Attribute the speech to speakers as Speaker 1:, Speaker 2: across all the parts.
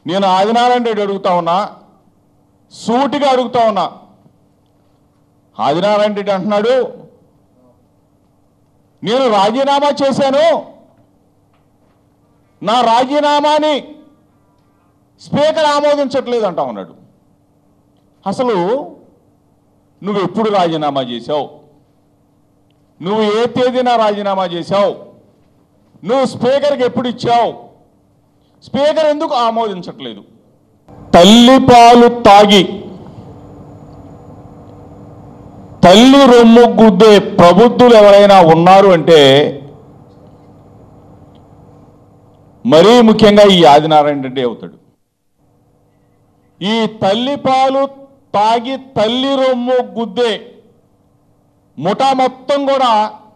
Speaker 1: నేను ఆదినారాయణ రెడ్డి అడుగుతా ఉన్నా సూటిగా అడుగుతా ఉన్నా ఆదినారాయణ రెడ్డి అంటున్నాడు నేను రాజీనామా చేశాను నా రాజీనామాని స్పీకర్ ఆమోదించట్లేదు అంటా ఉన్నాడు అసలు నువ్వు ఎప్పుడు రాజీనామా చేశావు నువ్వు ఏ తేదీన రాజీనామా చేశావు నువ్వు స్పీకర్కి ఎప్పుడు ఇచ్చావు స్పీకర్ ఎందుకు ఆమోదించట్లేదు తల్లి పాలు తాగి తల్లి రొమ్ము గుద్దే ప్రబుద్ధులు ఎవరైనా ఉన్నారు అంటే మరీ ముఖ్యంగా ఈ ఆదినారాయణ రెడ్డి అవుతాడు ఈ తల్లి పాలు తాగి తల్లి రొమ్ము గుద్దే ముఠా మొత్తం కూడా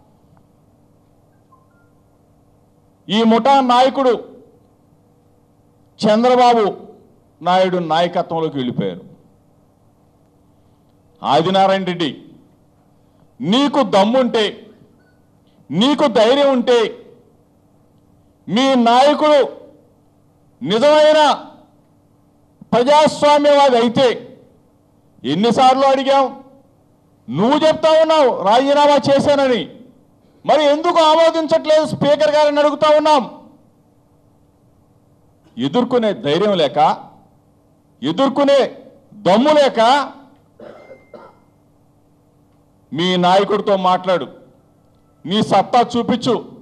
Speaker 1: ఈ ముఠా నాయకుడు చంద్రబాబు నాయుడు నాయకత్వంలోకి వెళ్ళిపోయారు ఆదినారాయణ రెడ్డి నీకు దమ్ముంటే నీకు ధైర్యం ఉంటే మీ నాయకుడు నిజమైన ప్రజాస్వామ్యవాది అయితే ఎన్నిసార్లు అడిగాం నువ్వు చెప్తా ఉన్నావు రాజీనామా చేశానని మరి ఎందుకు ఆమోదించట్లేదు స్పీకర్ గారిని అడుగుతా ఉన్నాం ఎదుర్కొనే ధైర్యం లేక ఎదుర్కొనే దమ్ము లేక మీ నాయకుడితో మాట్లాడు నీ సత్తా చూపించు